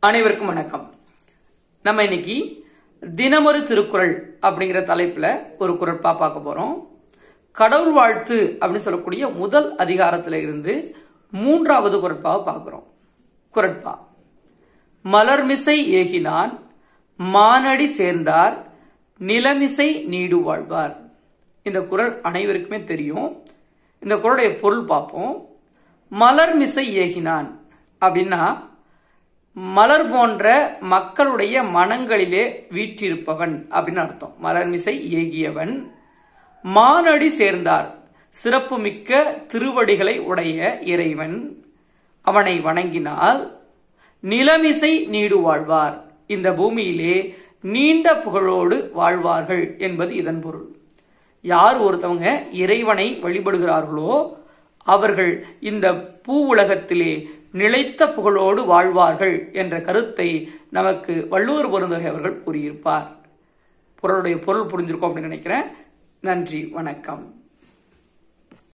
அனைவருக்கும் வணக்கம் நம்ம இன்னைக்கு தினமொரு திருக்குறள் அப்படிங்கிற தலைப்புல ஒரு குரட்பா பார்க்க போறோம் கடவுள் வாழ்த்து அப்படின்னு சொல்லக்கூடிய முதல் அதிகாரத்துல இருந்து மூன்றாவது குரட்பாவை பார்க்கிறோம் குரட்பா மலர்மிசை ஏகினான் மானடி சேர்ந்தார் நிலமிசை நீடு வாழ்வார் இந்த குரல் அனைவருக்குமே தெரியும் இந்த குரலுடைய பொருள் பார்ப்போம் மலர்மிசை ஏகினான் அப்படின்னா மலர் போன்ற மக்களுடைய மனங்களிலே வீற்றிருப்பவன் அப்படின்னு அர்த்தம் மலர்மிசை ஏகியவன் மானடி சேர்ந்தார் சிறப்புமிக்க திருவடிகளை உடைய இறைவன் அவனை வணங்கினால் நிலமிசை நீடு வாழ்வார் இந்த பூமியிலே நீண்ட புகழோடு வாழ்வார்கள் என்பது இதன் பொருள் யார் ஒருத்தவங்க இறைவனை வழிபடுகிறார்களோ அவர்கள் இந்த பூ உலகத்திலே நிலைத்த புகழோடு வாழ்வார்கள் என்ற கருத்தை நமக்கு வள்ளுவர் பொருந்தகை அவர்கள் கூறியிருப்பார் பொருளுடைய பொருள் புரிஞ்சிருக்கோம் அப்படின்னு நினைக்கிறேன் நன்றி வணக்கம்